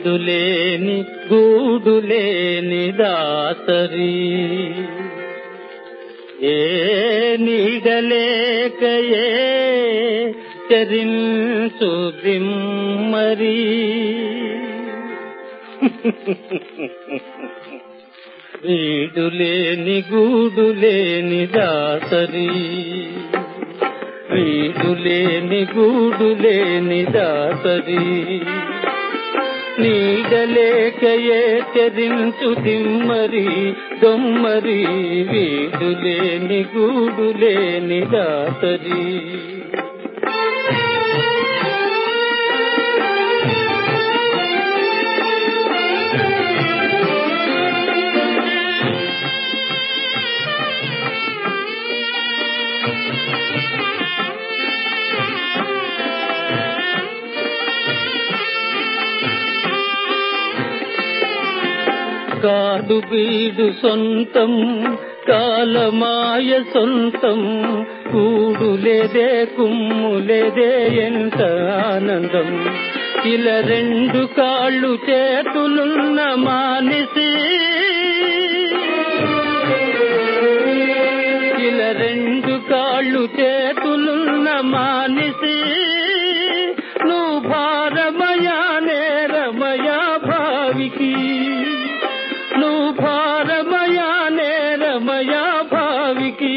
వీడులేని గూడులేని దాసరి ఏ నీడలేకయే చరించు దిమ్మరి వీడులేని గూడులేని దాసరి వీడులేని గూడులేని దాసరి నీడలేకయే చరించు దిమ్మరి దొమ్మరి వీడులేని గూడులేని దాసరి కాడు బీడు సొంతం కాలమాయ సొంతం కూడు లేదే కుమ్ము లేదే ఎంత ఆనందం ఇలా రెండు కాళ్ళు చేతులున్న మానిసి ఇలా రెండు కాళ్ళు చేతులున్న మానిసి నువ్వు భారమయా నేరమయా భావికి నువ్వు భారమయా నేరమయా భావికి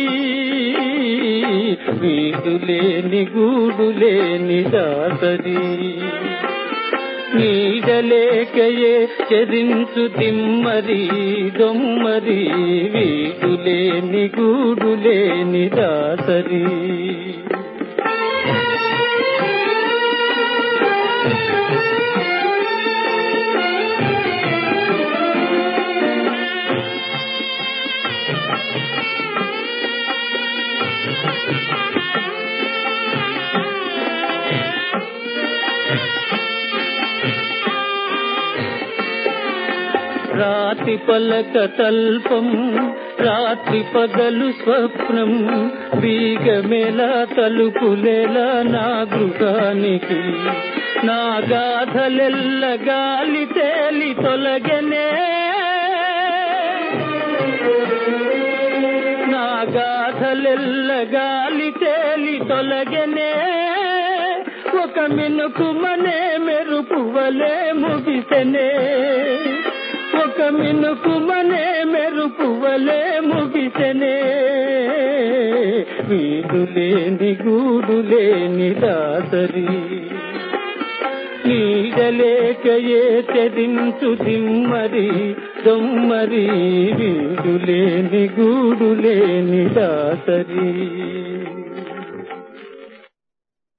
వీడులేని గూడులేని దాసరి నీడలేకయే చరించు తిమ్మరి దొమ్మరి వీడులేని గూడులేని దాసరి రాతి పలక తల్పం రాత్రి పగలు స్వప్నం బీగమేళ తలుపులేల నా గృహానికి నా గాథలెల్ల గాలి తేలి తొలగనే నా గాథలెల్ల గాలి తేలి తొలగనే ఒక మినుకుమనే మెరుపువలే ముగిసెనే ఒక మినుకుమనే మెరుపువలే ముగిసెనే వీడులేని గూడులేని దాసరి నీడలేకయే చరించు దిమ్మరి దొమ్మరి వీడులేని గూడులేని దాసరి